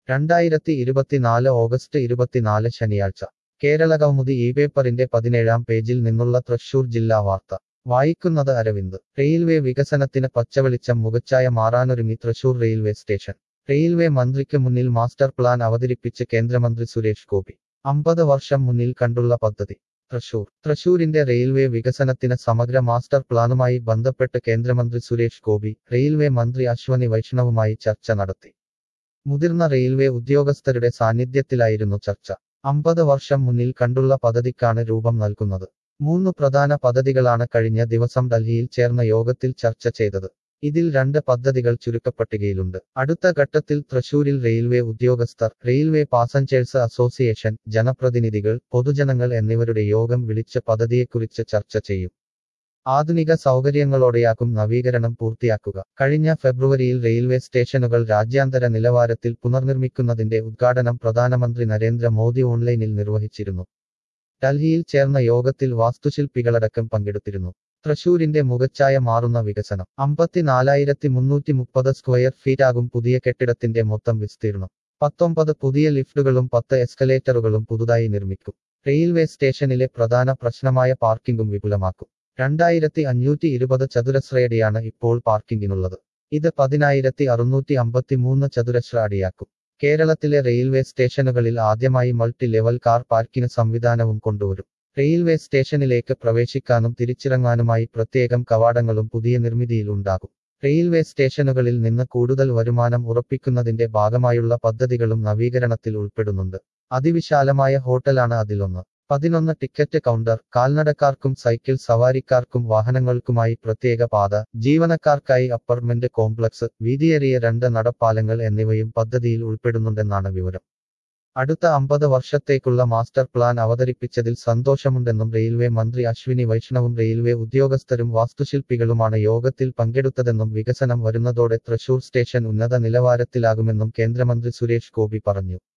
രണ്ടായിരത്തി ഇരുപത്തിനാല് ഓഗസ്റ്റ് ഇരുപത്തിനാല് ശനിയാഴ്ച കേരള കൗമുദി ഈ പേപ്പറിന്റെ പതിനേഴാം പേജിൽ നിന്നുള്ള തൃശൂർ ജില്ലാ വാർത്ത വായിക്കുന്നത് അരവിന്ദ് റെയിൽവേ വികസനത്തിന് പച്ചവെളിച്ചം മുഖച്ഛായ മാറാനൊരുങ്ങി തൃശൂർ റെയിൽവേ സ്റ്റേഷൻ റെയിൽവേ മന്ത്രിക്ക് മുന്നിൽ മാസ്റ്റർ പ്ലാൻ അവതരിപ്പിച്ച് കേന്ദ്രമന്ത്രി സുരേഷ് ഗോപി അമ്പത് വർഷം മുന്നിൽ കണ്ടുള്ള പദ്ധതി തൃശൂർ തൃശൂരിന്റെ റെയിൽവേ വികസനത്തിന് സമഗ്ര മാസ്റ്റർ പ്ലാനുമായി ബന്ധപ്പെട്ട് കേന്ദ്രമന്ത്രി സുരേഷ് ഗോപി റെയിൽവേ മന്ത്രി അശ്വനി വൈഷ്ണവുമായി ചർച്ച നടത്തി മുതിർന്ന റെയിൽവേ ഉദ്യോഗസ്ഥരുടെ സാന്നിധ്യത്തിലായിരുന്നു ചർച്ച അമ്പത് വർഷം മുന്നിൽ കണ്ടുള്ള പദ്ധതിക്കാണ് രൂപം നൽകുന്നത് മൂന്ന് പ്രധാന പദ്ധതികളാണ് കഴിഞ്ഞ ദിവസം ഡൽഹിയിൽ ചേർന്ന യോഗത്തിൽ ചർച്ച ചെയ്തത് ഇതിൽ രണ്ട് പദ്ധതികൾ ചുരുക്കപ്പട്ടികയിലുണ്ട് അടുത്ത ഘട്ടത്തിൽ തൃശൂരിൽ റെയിൽവേ ഉദ്യോഗസ്ഥർ റെയിൽവേ പാസഞ്ചേഴ്സ് അസോസിയേഷൻ ജനപ്രതിനിധികൾ പൊതുജനങ്ങൾ എന്നിവരുടെ യോഗം വിളിച്ച് പദ്ധതിയെക്കുറിച്ച് ചർച്ച ചെയ്യും ആധുനിക സൗകര്യങ്ങളോടെയാക്കും നവീകരണം പൂർത്തിയാക്കുക കഴിഞ്ഞ ഫെബ്രുവരിയിൽ റെയിൽവേ സ്റ്റേഷനുകൾ രാജ്യാന്തര നിലവാരത്തിൽ പുനർനിർമ്മിക്കുന്നതിന്റെ ഉദ്ഘാടനം പ്രധാനമന്ത്രി നരേന്ദ്ര മോദി ഓൺലൈനിൽ നിർവഹിച്ചിരുന്നു ഡൽഹിയിൽ ചേർന്ന യോഗത്തിൽ വാസ്തുശില്പികളടക്കം പങ്കെടുത്തിരുന്നു തൃശൂരിന്റെ മുഖച്ഛായ മാറുന്ന വികസനം അമ്പത്തിനാലായിരത്തി മുന്നൂറ്റി മുപ്പത് സ്ക്വയർ ഫീറ്റാകും പുതിയ കെട്ടിടത്തിന്റെ മൊത്തം വിസ്തീർണം പത്തൊമ്പത് പുതിയ ലിഫ്റ്റുകളും പത്ത് എസ്കലേറ്ററുകളും പുതുതായി നിർമ്മിക്കും റെയിൽവേ സ്റ്റേഷനിലെ പ്രധാന പ്രശ്നമായ പാർക്കിംഗും വിപുലമാക്കും രണ്ടായിരത്തി അഞ്ഞൂറ്റി ഇരുപത് ചതുരശ്ര ഇപ്പോൾ പാർക്കിംഗിനുള്ളത് ഇത് പതിനായിരത്തി അറുന്നൂറ്റി അമ്പത്തിമൂന്ന് ചതുരശ്ര അടിയാക്കും കേരളത്തിലെ റെയിൽവേ സ്റ്റേഷനുകളിൽ ആദ്യമായി മൾട്ടി ലെവൽ കാർ പാർക്കിംഗ് സംവിധാനവും കൊണ്ടുവരും റെയിൽവേ സ്റ്റേഷനിലേക്ക് പ്രവേശിക്കാനും തിരിച്ചിറങ്ങാനുമായി പ്രത്യേകം കവാടങ്ങളും പുതിയ നിർമ്മിതിയിൽ ഉണ്ടാകും റെയിൽവേ സ്റ്റേഷനുകളിൽ നിന്ന് കൂടുതൽ വരുമാനം ഉറപ്പിക്കുന്നതിന്റെ ഭാഗമായുള്ള പദ്ധതികളും നവീകരണത്തിൽ ഉൾപ്പെടുന്നുണ്ട് അതിവിശാലമായ ഹോട്ടലാണ് അതിലൊന്ന് പതിനൊന്ന് ടിക്കറ്റ് കൗണ്ടർ കാൽനടക്കാർക്കും സൈക്കിൾ സവാരിക്കാർക്കും വാഹനങ്ങൾക്കുമായി പ്രത്യേക പാത ജീവനക്കാർക്കായി അപ്പാർട്ട്മെന്റ് കോംപ്ലക്സ് വീതിയേറിയ രണ്ട് നടപ്പാലങ്ങൾ എന്നിവയും പദ്ധതിയിൽ ഉൾപ്പെടുന്നുണ്ടെന്നാണ് വിവരം അടുത്ത അമ്പത് വർഷത്തേക്കുള്ള മാസ്റ്റർ പ്ലാൻ അവതരിപ്പിച്ചതിൽ സന്തോഷമുണ്ടെന്നും റെയിൽവേ മന്ത്രി അശ്വിനി വൈഷ്ണവും റെയിൽവേ ഉദ്യോഗസ്ഥരും വാസ്തുശില്പികളുമാണ് യോഗത്തിൽ പങ്കെടുത്തതെന്നും വികസനം വരുന്നതോടെ തൃശൂർ സ്റ്റേഷൻ ഉന്നത നിലവാരത്തിലാകുമെന്നും കേന്ദ്രമന്ത്രി സുരേഷ് ഗോപി പറഞ്ഞു